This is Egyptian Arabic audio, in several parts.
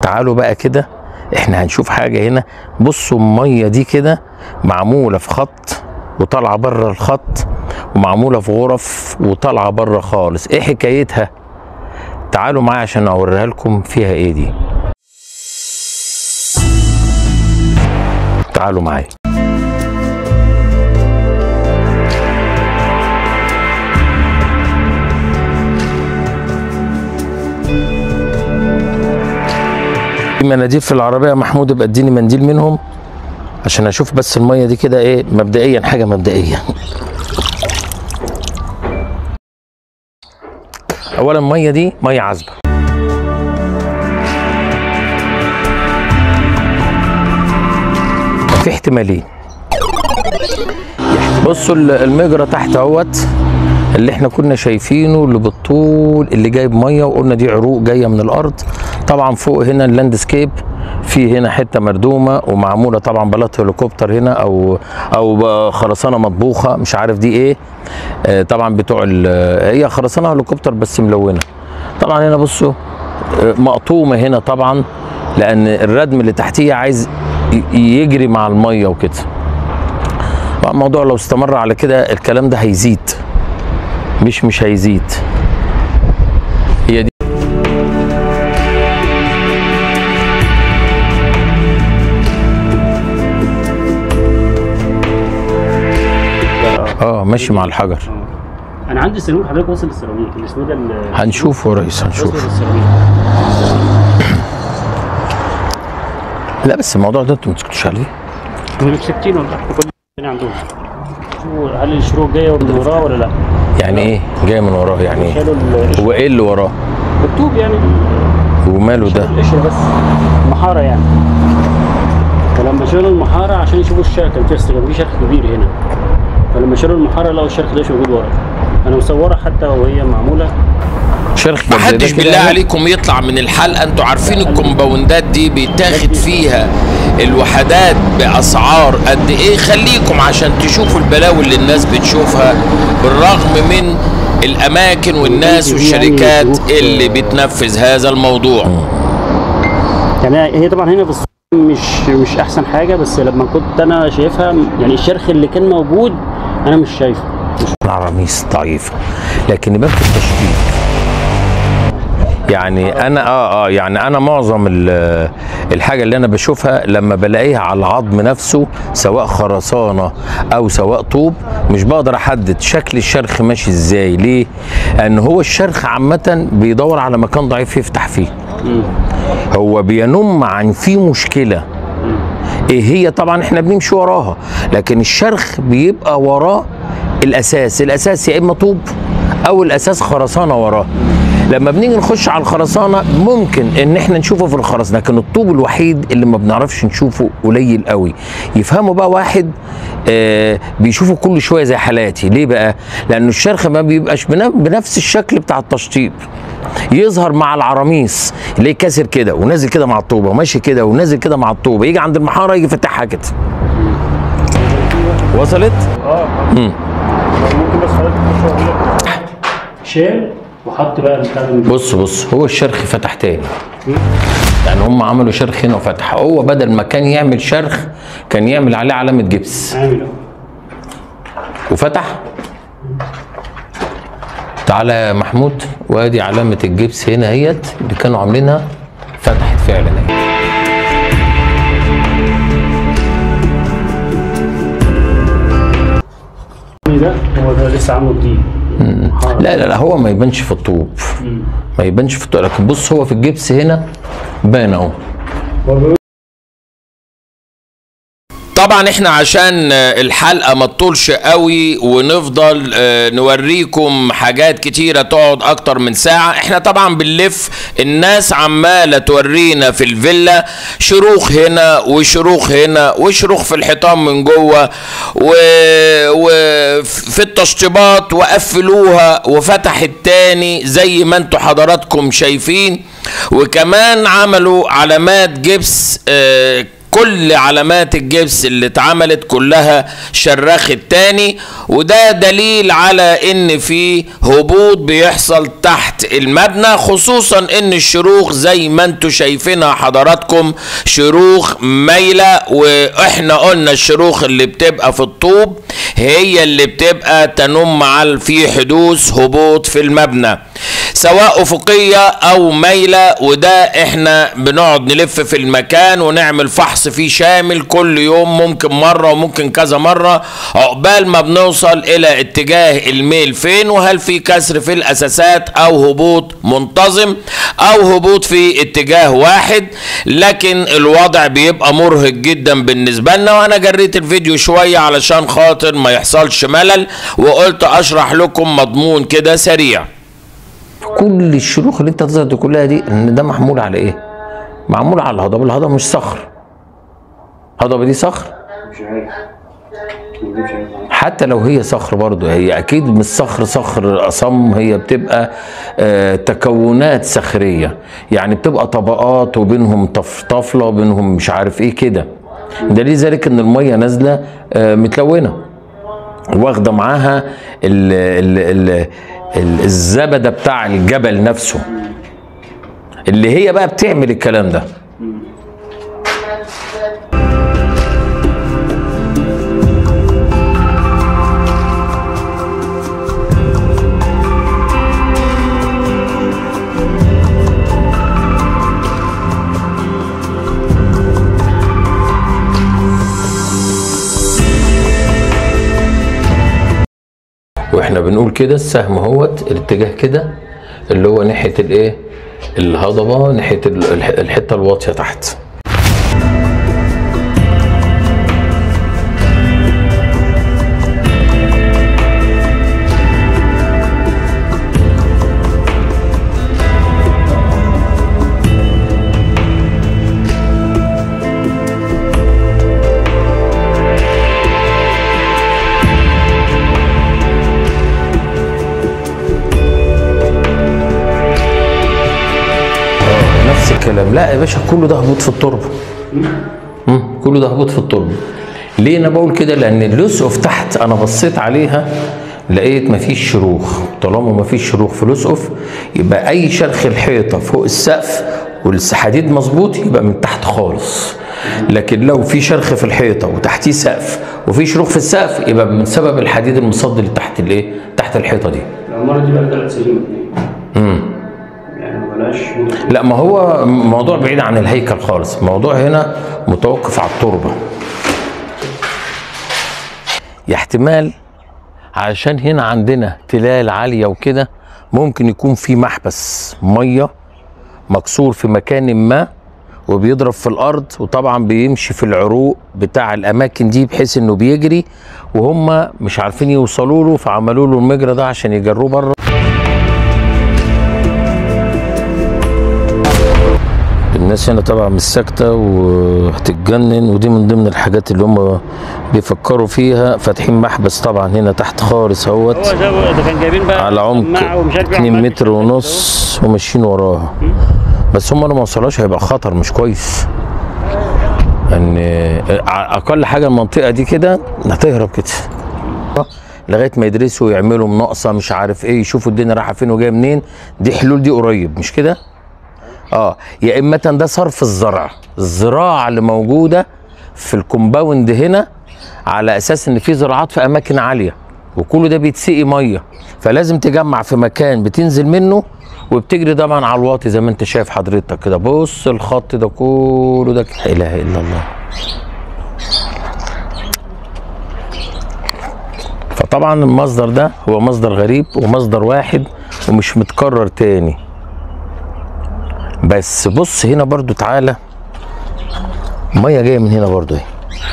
تعالوا بقى كده احنا هنشوف حاجه هنا بصوا الميه دي كده معموله في خط وطالعه بره الخط ومعموله في غرف وطالعه بره خالص ايه حكايتها تعالوا معايا عشان اوريها لكم فيها ايه دي تعالوا معايا في مناديل في العربيه يا محمود ابقى اديني منديل منهم عشان اشوف بس الميه دي كده ايه مبدئيا حاجه مبدئيه اولا الميه دي ميه عذبه في احتمالين بصوا ال- المجرى تحت اهوت اللي احنا كنا شايفينه اللي بالطول اللي جايب ميه وقلنا دي عروق جايه من الارض طبعا فوق هنا اللاندسكيب في هنا حته مردومه ومعموله طبعا بلاط هليكوبتر هنا او او خرسانه مطبوخه مش عارف دي ايه آه، طبعا بتوع ال- هي خرسانه هليكوبتر بس ملونه طبعا هنا بصوا آه، مقطومه هنا طبعا لان الردم اللي تحتيه عايز ي- يجري مع الميه وكده طبعاً الموضوع لو استمر على كده الكلام ده هيزيد مش مش هيزيد هي دي اه ماشي مع الحجر انا عندي سيراميك حضرتك وصل للسيراميك الاسود ال هنشوفه يا ريس وصل هنشوف للسيراميك لا بس الموضوع ده انتوا ما تسكتوش عليه هم متشكين والله كل الدنيا عندهم شو هل الشروق جايه من وراه ولا لا؟ يعني ايه جاي من وراه يعني ايه شالوا القشر هو ايه اللي وراه الطوب يعني وماله ده القشر بس المحاره يعني فلما شالوا المحاره عشان يشوفوا الشرخ كان في كان في شرخ كبير هنا فلما شالوا المحاره لقوا الشرخ ده مش موجود ورا انا مصوره حتى وهي معموله شرخ ما كان زي ده حدش كده بالله اهو. عليكم يطلع من الحلقه انتوا عارفين الكومباوندات دي بيتاخد فيها الوحدات باسعار قد ايه خليكم عشان تشوفوا البلاوي اللي الناس بتشوفها بالرغم من الاماكن والناس والشركات اللي بتنفذ هذا الموضوع يعني هي طبعا هنا في الصورة مش مش احسن حاجه بس لما كنت انا شايفها يعني الشرخ اللي كان موجود انا مش شايفه العراميس ضعيفه لكن يبان في التشطيب يعني انا اه اه يعني انا معظم ال- الحاجه اللي انا بشوفها لما بلاقيها على العظم نفسه سواء خرسانه او سواء طوب مش بقدر احدد شكل الشرخ ماشي ازاي ليه لان هو الشرخ عامه بيدور على مكان ضعيف يفتح فيه هو بينم عن في مشكله ايه هي طبعا احنا بنمشي وراها لكن الشرخ بيبقى وراه الاساس الاساس يا اما طوب او الاساس خرسانه وراه لما بنيجي نخش على الخرسانه ممكن ان احنا نشوفه في الخرسانه لكن الطوب الوحيد اللي ما بنعرفش نشوفه قليل قوي يفهمه بقى واحد آه بيشوفه كل شويه زي حالاتي ليه بقى لانه الشرخ ما بيبقاش بن- بنفس الشكل بتاع التشطيب يظهر مع العراميس اللي كاسر كده ونازل كده مع الطوبه وماشي كده ونازل كده مع الطوبه يجي عند المحاره يجي فاتحها كده وصلت اه مم. ممكن بس حضرتك شال وحط بقى البتاع ده بص بص هو الشرخ فتح تاني يعني هم عملوا شرخ هنا وفتح هو بدل ما كان يعمل شرخ كان يعمل عليه علامه جبس عامل اهو وفتح تعالى يا محمود وادي علامه الجبس هنا اهيت اللي كانوا عاملينها فتحت فعلا اهي ده هو ده لسه عامله جديد لا لا لا هو ما يبانش في الطوب ما يبانش في الطوب لكن بص هو في الجبس هنا بان اهو هو بيقول طبعا احنا عشان آه، الحلقه ما تطولش قوي ونفضل آه، نوريكم حاجات كتيره تقعد اكتر من ساعه احنا طبعا بنلف الناس عماله تورينا في الفيلا شروخ هنا وشروخ هنا وشروخ في الحيطان من جوه وفي التشطيبات وقفلوها وفتحت تاني زي ما انتوا حضراتكم شايفين وكمان عملوا علامات جبس آه، كل علامات الجبس اللي اتعملت كلها شرخت تاني وده دليل على ان في هبوط بيحصل تحت المبنى خصوصا ان الشروخ زي ما انتوا شايفينها حضراتكم شروخ مايلة واحنا قلنا الشروخ اللي بتبقى في الطوب هي اللي بتبقى تنم على في حدوث هبوط في المبنى سواء افقيه او مايله وده احنا بنقعد نلف في المكان ونعمل فحص فيه شامل كل يوم ممكن مره وممكن كذا مره عقبال ما بنوصل الى اتجاه الميل فين وهل في كسر في الاساسات او هبوط منتظم او هبوط في اتجاه واحد لكن الوضع بيبقى مرهق جدا بالنسبه لنا وانا جريت الفيديو شويه علشان خاطر ما يحصلش ملل وقلت اشرح لكم مضمون كده سريع كل الشروخ اللي انت تظهر دي كلها دي ان ده محمول على ايه؟ معمول على الهضبه، الهضبه مش صخر. الهضبه دي صخر مش عارف ما اكذبش عليك. حتى لو هي صخر برضه هي اكيد مش صخر صخر اصم هي بتبقى آه تكونات صخريه يعني بتبقى طبقات وبينهم طف طفله وبينهم مش عارف ايه كده دليل ذلك ان الميه نازله آه متلونه واخده معاها ال ال ال ال الزبده بتاع الجبل نفسه اللي هي بقى بتعمل الكلام ده واحنا بنقول كده السهم اهوت الاتجاه كده اللي هو ناحيه الايه الهضبه ناحيه ال- الح- الحته الواطيه تحت آه، نفس الكلام لا يا باشا كله ده هبوط في التربه مم، كله ده هبوط في التربه ليه انا بقول كده لان اليوسف تحت انا بصيت عليها لقيت مفيش شروخ طالما مفيش شروخ في اليوسف يبقى اي شرخ الحيطه فوق السقف والحديد مظبوط يبقى من تحت خالص لكن لو في شرخ في الحيطه وتحتيه سقف وفي شروخ في السقف يبقى من سبب الحديد المصد اللي تحت الايه تحت الحيطه دي العمارة دي بقى ثلاث سنين امم يعني ما بلاش لا ما هو موضوع بعيد عن الهيكل خالص الموضوع هنا متوقف على التربة يا احتمال علشان هنا عندنا تلال عالية وكده ممكن يكون في محبس مية مكسور في مكان ما وبيضرب في الارض وطبعا بيمشي في العروق بتاع الاماكن دي بحيث انه بيجري وهم مش عارفين يوصلوا له فعملوا له المجرى ده عشان يجروه بره الناس هنا طبعا مش ساكته وهتتجنن ودي من ضمن الحاجات اللي هم بيفكروا فيها فاتحين محبس طبعا هنا تحت خالص هو اهوت ده ده كان جايبين بقى على عمق سماعة ومش عارف إيه 2 عمال متر يشتغل ونص وماشيين وراها بس هم لو ما وصلوش هيبقى خطر مش كويس ان اقل حاجه المنطقه دي كده هتهرب كده لغايه ما يدرسوا ويعملوا مناقصه مش عارف ايه يشوفوا الدنيا رايحه فين وجايه منين دي حلول دي قريب مش كده اه يا اما ده صرف الزرع الزراعه اللي موجوده في الكومباوند هنا على اساس ان في زراعات في اماكن عاليه وكل ده بيتسقي ميه فلازم تجمع في مكان بتنزل منه وبتجري طبعا على الواطي زي ما انت شايف حضرتك كده بص الخط ده كله ده لا اله الا الله فطبعا المصدر ده هو مصدر غريب ومصدر واحد ومش متكرر تاني بس بص هنا برضو تعالى ميه جايه من هنا برضو اهي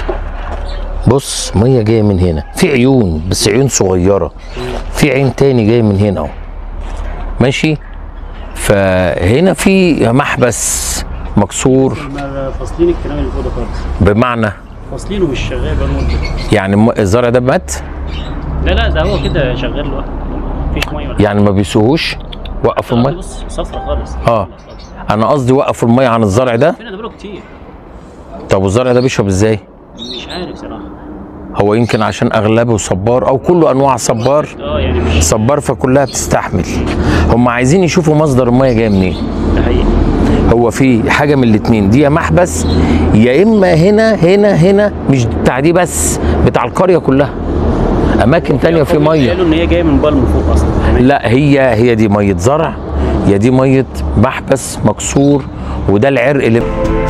بص ميه جايه من هنا في عيون بس عيون صغيره في عين تاني جاي من هنا اهو ماشي فهنا في محبس مكسور ما فاصلين الكلام اللي فوق ده خالص بمعنى فاصلينه مش شغال بقى مده يعني الم- الزرع ده مات لا لا ده هو كده شغال لوحده مفيش ميه ولا يعني ما بيسوهوش وقفوا حاجة. الميه بص صفرة خالص اه انا قصدي وقفوا الميه عن الزرع ده فين ده بقاله كتير طب والزرع ده بيشرب ازاي مش عارف صراحه هو يمكن عشان اغلبه صبار او كله انواع صبار اه يعني مش صبار فكلها بتستحمل هم عايزين يشوفوا مصدر الميه جايه منين ده حقيقي هو في حاجه من الاتنين دي يا محبس يا اما هنا هنا هنا مش بتاع دي بس بتاع القريه كلها اماكن تانية في ميه قالوا ان هي جايه من بالم فوق اصلا يعني لا هي هي دي ميه زرع يا دي ميه محبس مكسور وده العرق اللي